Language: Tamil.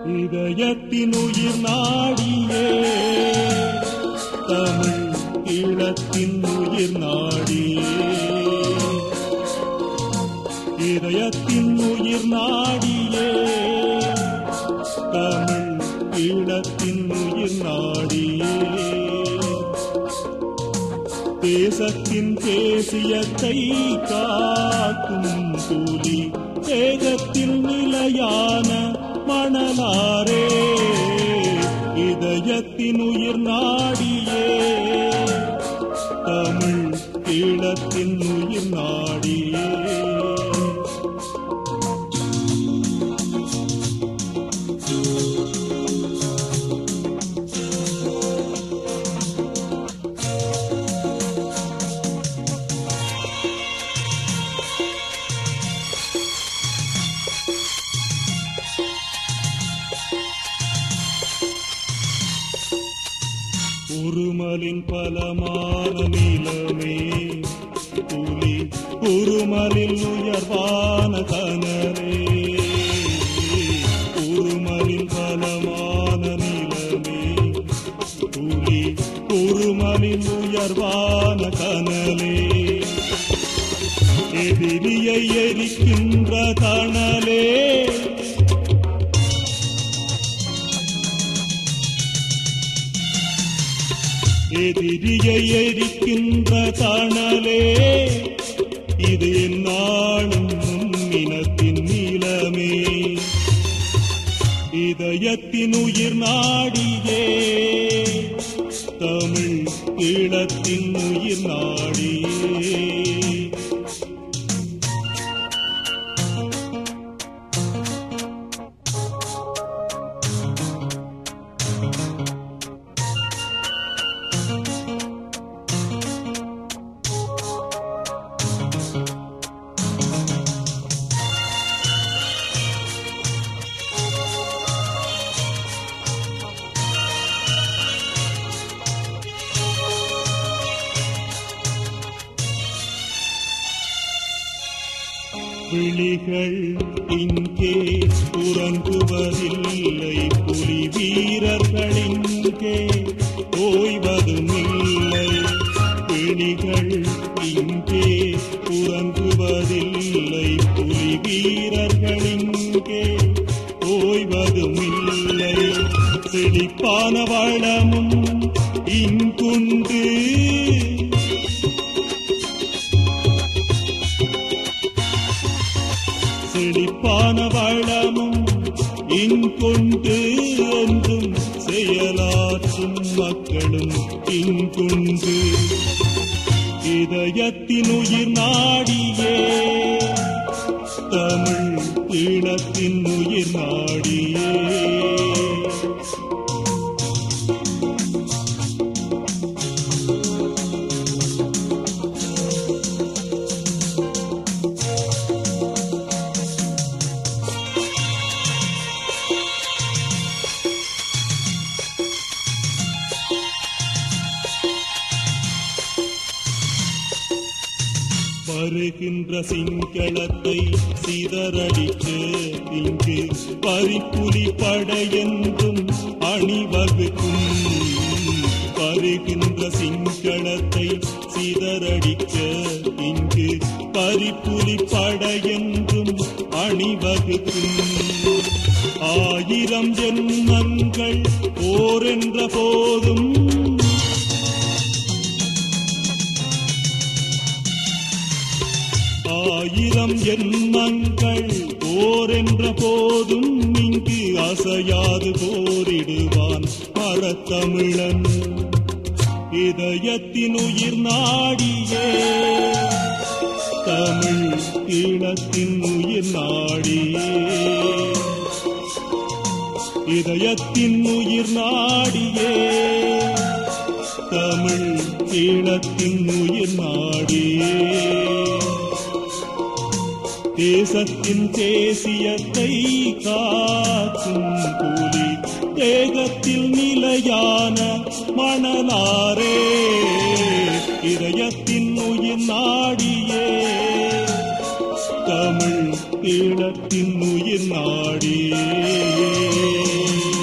இதயத்தின் உயிர் நாடியே தமிழ் ஈழத்தின் உயிர் நாடியே இதயத்தின் உயிர் நாடியே தமிழ் ஈழத்தின் உயிர் நாடியே தேசத்தின் தேசியத்தை காக்கும் கூலி தேகத்தில் நிலையான மணலாரே இதயத்தின் உயிர் நாடியே தமிழ் ஈழத்தின் உயிர் நாடியே உருமலின் பலமான நிலமே புலி உருமலில் உயர்வான கனலே உருமலின் பலமான நிலமே புலி உருமலில் உயர்வான கனலே எதிரியை எரிக்கின்ற கனலே எதிரியை எரிக்கின்ற தணலே இது என்னாலும் இனத்தின் நீளமே இதயத்தின் உயிர் நாடியே தமிழ் ஈழத்தின் உயிர் நாடியே விழிகள் இங்கே உறங்குவதில்லை புலி வீரர்கள் இங்கே ஓய்வதுமில்லை விழிகள் இங்கே உறங்குவதில்லை புலி வீரர்கள் இங்கே ஓய்வதுமில்லை செழிப்பான வளமும் இங்குண்டு செழிப்பான வளமும் இங்கொண்டு என்றும் செயலாற்றும் மக்களும் இங்குண்டு இதயத்தின் உயிர் நாடியே தமிழ் ஈழத்தின் உயிர் நாடியே வருகின்ற சிங்களத்தை சிதறடித்து இங்கு பறிப்புலி படையென்றும் அணிவகுக்கும் வருகின்ற சிங்களத்தை சிதறடிக்க இங்கு பறிப்புலி படையென்றும் அணிவகுக்கும் ஆயிரம் ஜென்மங்கள் ஓரென்ற போதும் ஆயிரம் எண்ணங்கள் ஓரென்ற போதும் இங்கு அசையாது போரிடுவான் மரத்தமிழன் இதயத்தின் உயிர் நாடியே தமிழ் ஈழத்தின் உயிர் நாடியே இதயத்தின் உயிர் நாடியே தமிழ் ஈழத்தின் உயிர் நாடியே தேசத்தின் தேசியத்தை காக்கும் கூலி தேகத்தில் நிலையான மணலாரே இதயத்தின் உயிர் நாடியே தமிழ் ஈழத்தின் உயிர் நாடே